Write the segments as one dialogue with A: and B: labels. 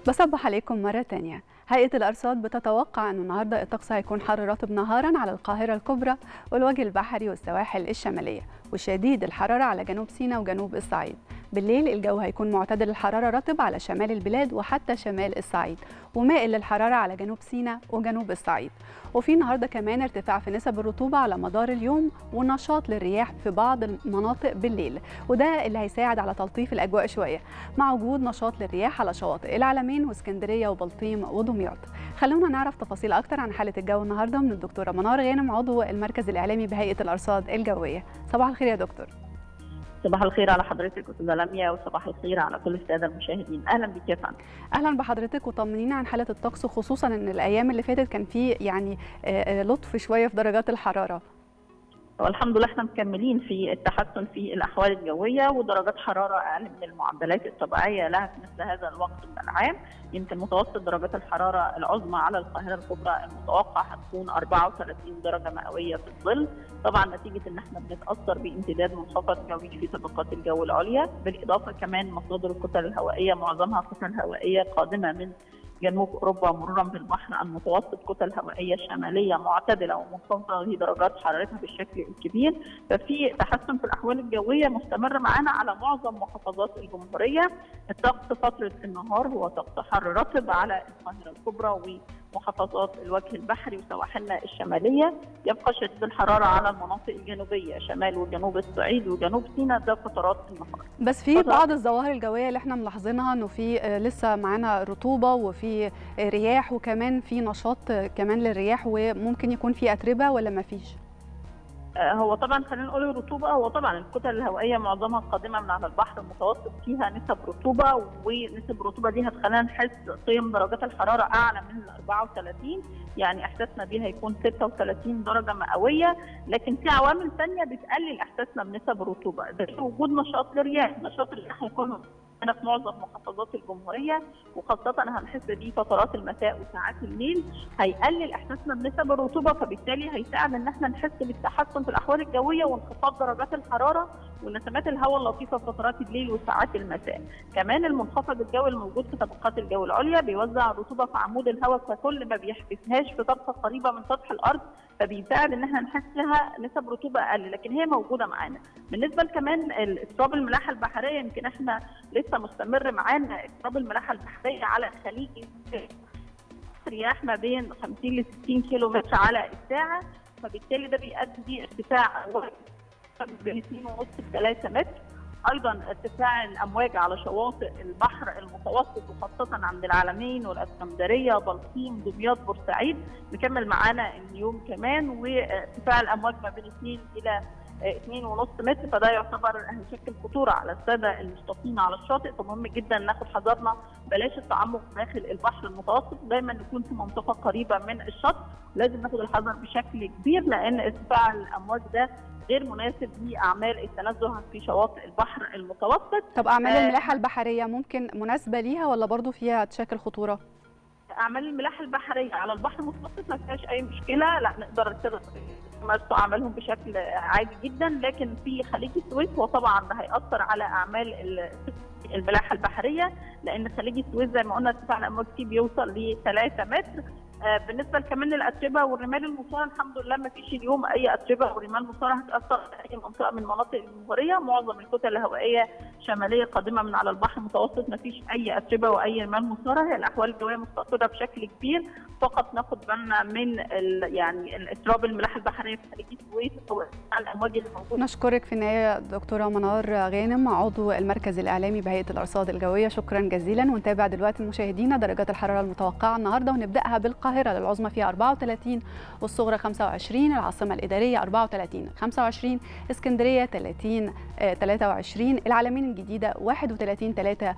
A: بصبح عليكم مرة تانية هيئة الأرصاد بتتوقع أن النهاردة الطقس هيكون حر رطب نهارا على القاهرة الكبرى والوجه البحري والسواحل الشمالية وشديد الحرارة على جنوب سيناء وجنوب الصعيد بالليل الجو هيكون معتدل الحرارة رطب على شمال البلاد وحتى شمال الصعيد ومائل للحرارة على جنوب سيناء وجنوب الصعيد وفي النهارده كمان ارتفاع في نسب الرطوبة على مدار اليوم ونشاط للرياح في بعض المناطق بالليل وده اللي هيساعد على تلطيف الأجواء شوية مع وجود نشاط للرياح على شواطئ العلمين واسكندرية وبلطيم ودمياط خلونا نعرف تفاصيل أكتر عن حالة الجو النهارده من الدكتورة منار غانم عضو المركز الإعلامي بهيئة الأرصاد الجوية صباح الخير يا دكتور
B: صباح الخير على حضرتك استاذه لميا وصباح الخير على كل الساده المشاهدين اهلا بك يا فندم
A: اهلا بحضرتك وطمنينا عن حاله الطقس خصوصا ان الايام اللي فاتت كان في يعني لطف شويه في درجات الحراره
B: والحمد لله احنا مكملين في التحسن في الاحوال الجويه ودرجات حراره اقل من المعدلات الطبيعيه لها في مثل هذا الوقت من العام يمكن متوسط درجات الحراره العظمى على القاهره الكبرى المتوقع هتكون 34 درجه مئويه في الظل طبعا نتيجه ان احنا بنتاثر بامتداد منخفض جوي في طبقات الجو العليا بالاضافه كمان مصادر الكتل الهوائيه معظمها كتل هوائيه قادمه من جنوب اوروبا مرورا بالبحر المتوسط كتل هوائيه شماليه معتدله ومنخفضه في درجات حرارتها بالشكل الكبير ففي تحسن في الاحوال الجويه مستمر معانا على معظم محافظات الجمهوريه الطقس فتره النهار هو طقس حر رطب على القاهره الكبرى ومحافظات الوجه البحري وسواحلنا الشماليه يبقى شديد الحراره على المناطق الجنوبيه شمال وجنوب الصعيد وجنوب سيناء ده فترات النهار
A: بس في بعض الظواهر الجويه اللي احنا ملاحظينها انه في لسه معانا رطوبه وفي رياح وكمان في نشاط كمان للرياح وممكن يكون في اتربه ولا ما فيش
B: هو طبعا خلينا نقول الرطوبه هو طبعا الكتل الهوائيه معظمها قادمه من على البحر المتوسط فيها نسب رطوبه ونسب الرطوبه دي هتخلينا نحس قيم درجات الحراره اعلى من ال 34 يعني احساسنا بيها هيكون 36 درجه مئويه لكن في عوامل ثانيه بتقلل احساسنا بنسب الرطوبه زي وجود نشاط للرياح نشاط الرياح هيكون هنا في معظم محافظات الجمهوريه وخاصه هنحس بيه فترات المساء وساعات الليل هيقلل احساسنا بنسب الرطوبه فبالتالي هيساعد ان احنا نحس بالتحسن في الاحوال الجويه وانخفاض درجات الحراره ونسمات الهواء اللطيفه في فترات الليل وساعات المساء. كمان المنخفض الجوي الموجود في طبقات الجو العليا بيوزع الرطوبه في عمود الهواء فكل ما بيحبسهاش في طبقه قريبه من سطح الارض فبيساعد ان احنا نحس لها نسب رطوبه اقل لكن هي موجوده معانا. بالنسبه كمان اضطراب الملاحه البحريه يمكن احنا لسه مستمر معانا اضطراب الملاحه البحريه على الخليج رياح ما بين 50 ل 60 كيلو متر على الساعه فبالتالي ده بيؤدي ارتفاع بين 2.5 ل 3 متر ايضا ارتفاع الامواج على شواطئ البحر المتوسط وخاصه عند العلمين والاسكندريه بلطيم دمياط بورسعيد مكمل معانا اليوم كمان وارتفاع الامواج ما بين 2 الى 2.5 متر فده يعتبر هيشكل خطوره على الساده المستقيمين على الشاطئ فمهم جدا ناخد حذرنا بلاش التعمق داخل البحر المتوسط دايما نكون في منطقه قريبه من الشط لازم ناخد الحذر بشكل كبير لان ارتفاع الامواج ده غير مناسب لاعمال التنزه في شواطئ البحر المتوسط
A: طب اعمال الملاحه البحريه ممكن مناسبه ليها ولا برضو فيها تشكل خطوره
B: اعمال الملاحه البحريه على البحر المتوسط ما فيهاش اي مشكله لا نقدر يمارسوا اعمالهم بشكل عادي جدا لكن في خليج السويس هو طبعا ده هياثر على اعمال الملاحه البحريه لان خليج السويس زي ما قلنا ارتفاع الامواج فيه بيوصل ل 3 متر بالنسبه كمان للاتربه والرمال المثاره الحمد لله ما فيش اليوم اي اتربه ورمال مثاره هتاثر في اي منطقه من مناطق الجمهوريه معظم الكتل الهوائيه شماليه قادمه من على البحر المتوسط ما فيش اي اتربه واي رمال مثاره هي الاحوال الجويه مستقره بشكل كبير فقط ناخد بالنا من يعني اضطراب الملاحه البحريه في خليج السويس او الامواج اللي موجوده
A: نشكرك في النهايه دكتوره منار غانم عضو المركز الاعلامي بهيئه الارصاد الجويه شكرا جزيلا ونتابع دلوقتي مشاهدينا درجات الحراره المتوقعه النهارده ونبداها بالقاهره القاهرة للعظمى فيها 34 والصغرى 25 العاصمة الإدارية 34 25 اسكندرية 30 23 العلمين الجديدة 31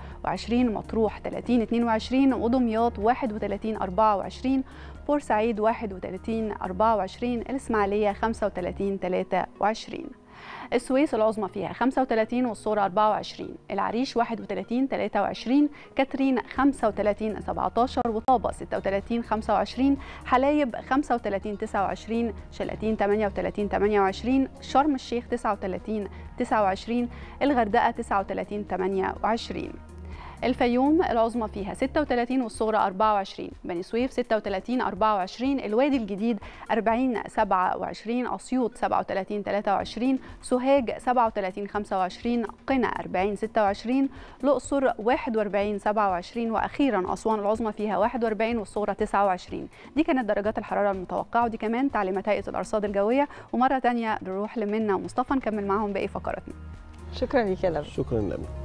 A: 23 مطروح 30 22 ودمياط 31 24 بورسعيد 31 24 الإسماعيلية 35 23 السويس العظمى فيها 35 والصورة 24 العريش 31 23 كاترين 35 17 وطابة 36 25 حلايب 35 29 شلاتين 38 28 شرم الشيخ 39 29 الغردقة 39 28 الفيوم العظمى فيها 36 والصغرى 24 بني سويف 36 24 الوادي الجديد 40 27 أسيوط 37 23 سوهاج 37 25 قنا 40 26 الأقصر 41 27 وأخيرا أسوان العظمى فيها 41 والصغرى 29 دي كانت درجات الحرارة المتوقعة ودي كمان تعليمات هيئة الأرصاد الجوية ومرة تانية نروح لمنى ومصطفى نكمل معاهم باقي فقراتنا
C: شكرا لك يا لمى
D: شكرا لك